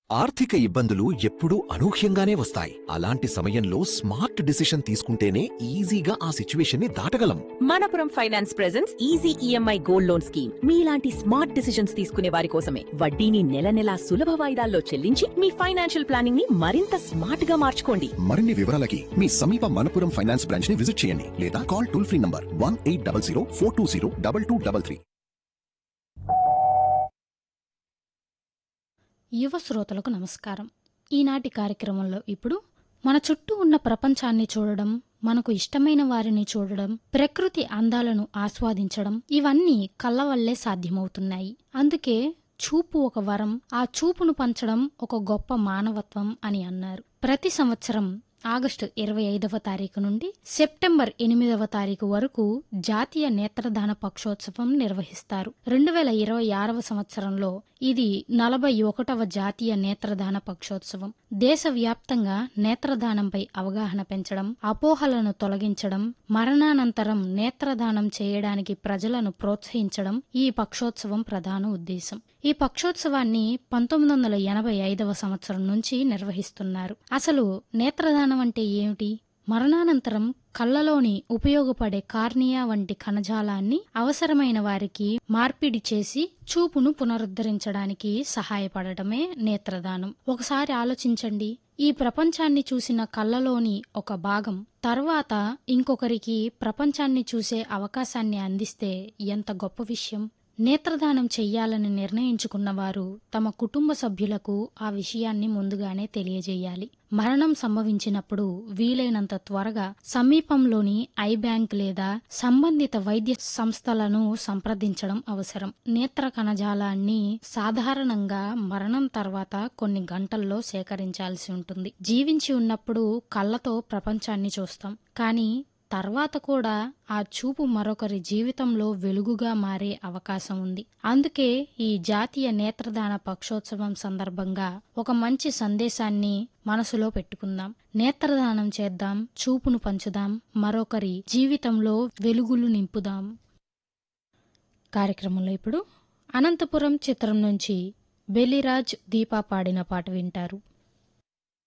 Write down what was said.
ఆర్థిక ఇబ్బందులు ఎప్పుడూ అనూహ్యంగానే వస్తాయి అలాంటి సమయంలో స్మార్ట్ డిసిషన్ తీసుకుంటేనే ఈజీగా ఆ సిచ్యువేషన్ ని దాటగలం Manappuram finance presence easy EMI gold loan scheme మీలాంటి స్మార్ట్ డిసిషన్స్ తీసుకునే వారి కోసమే వడ్డీని నెల నెలా సులభ వాయిదాల్లో చెల్లించి మీ ఫైనాన్షియల్ ప్లానింగ్ ని మరింత స్మార్ట్ గా మార్చుకోండి మరిన్ని వివరాలకి మీ సమీప మనపురం ఫైనాన్స్ బ్రాంచ్ ని విజిట్ చేయండి లేదా call toll free number one eight double zero four two zero double two double three యువ శ్రోతలకు నమస్కారం ఈనాటి కార్యక్రమంలో ఇప్పుడు మన చుట్టూ ఉన్న ప్రపంచాన్ని చూడడం మనకు ఇష్టమైన వారిని చూడడం ప్రకృతి అందాలను ఆస్వాదించడం ఇవన్నీ కళ్ళ వల్లే సాధ్యమవుతున్నాయి అందుకే చూపు ఒక వరం ఆ చూపును పంచడం ఒక గొప్ప మానవత్వం అని అన్నారు ప్రతి సంవత్సరం ఆగస్టు ఇరవై ఐదవ తారీఖు నుండి సెప్టెంబర్ ఎనిమిదవ తారీఖు వరకు జాతీయ నేత్రదాన పక్షోత్సవం నిర్వహిస్తారు రెండు వేల ఇరవై ఆరవ సంవత్సరంలో ఇది నలభై ఒకటవ జాతీయ నేత్రదాన పక్షోత్సవం దేశవ్యాప్తంగా నేత్రదానంపై అవగాహన పెంచడం అపోహలను తొలగించడం మరణానంతరం నేత్రదానం చేయడానికి ప్రజలను ప్రోత్సహించడం ఈ పక్షోత్సవం ప్రధాన ఉద్దేశం ఈ పక్షోత్సవాన్ని పంతొమ్మిది వందల ఎనభై ఐదవ సంవత్సరం నుంచి నిర్వహిస్తున్నారు అసలు నేత్రదానం అంటే ఏమిటి మరణానంతరం కళ్ళలోని ఉపయోగపడే కార్నియా వంటి కణజాలాన్ని అవసరమైన వారికి మార్పిడి చేసి చూపును పునరుద్ధరించడానికి సహాయపడటమే నేత్రదానం ఒకసారి ఆలోచించండి ఈ ప్రపంచాన్ని చూసిన కళ్ళలోని ఒక భాగం తర్వాత ఇంకొకరికి ప్రపంచాన్ని చూసే అవకాశాన్ని అందిస్తే ఎంత గొప్ప విషయం నేత్రదానం చెయ్యాలని నిర్ణయించుకున్న వారు తమ కుటుంబ సభ్యులకు ఆ విషయాన్ని ముందుగానే తెలియజేయాలి మరణం సంభవించినప్పుడు వీలైనంత త్వరగా సమీపంలోని ఐ బ్యాంక్ లేదా సంబంధిత వైద్య సంస్థలను సంప్రదించడం అవసరం నేత్ర కణజాలాన్ని సాధారణంగా మరణం తర్వాత కొన్ని గంటల్లో సేకరించాల్సి ఉంటుంది జీవించి ఉన్నప్పుడు కళ్ళతో ప్రపంచాన్ని చూస్తాం కానీ తర్వాత కూడా ఆ చూపు మరొకరి జీవితంలో వెలుగుగా మారే అవకాశం ఉంది అందుకే ఈ జాతీయ నేత్రదాన పక్షోత్సవం సందర్భంగా ఒక మంచి సందేశాన్ని మనసులో పెట్టుకుందాం నేత్రదానం చేద్దాం చూపును పంచుదాం మరొకరి జీవితంలో వెలుగులు నింపుదాం కార్యక్రమంలో ఇప్పుడు అనంతపురం చిత్రం నుంచి బెల్లిరాజ్ దీపా పాడిన పాట వింటారు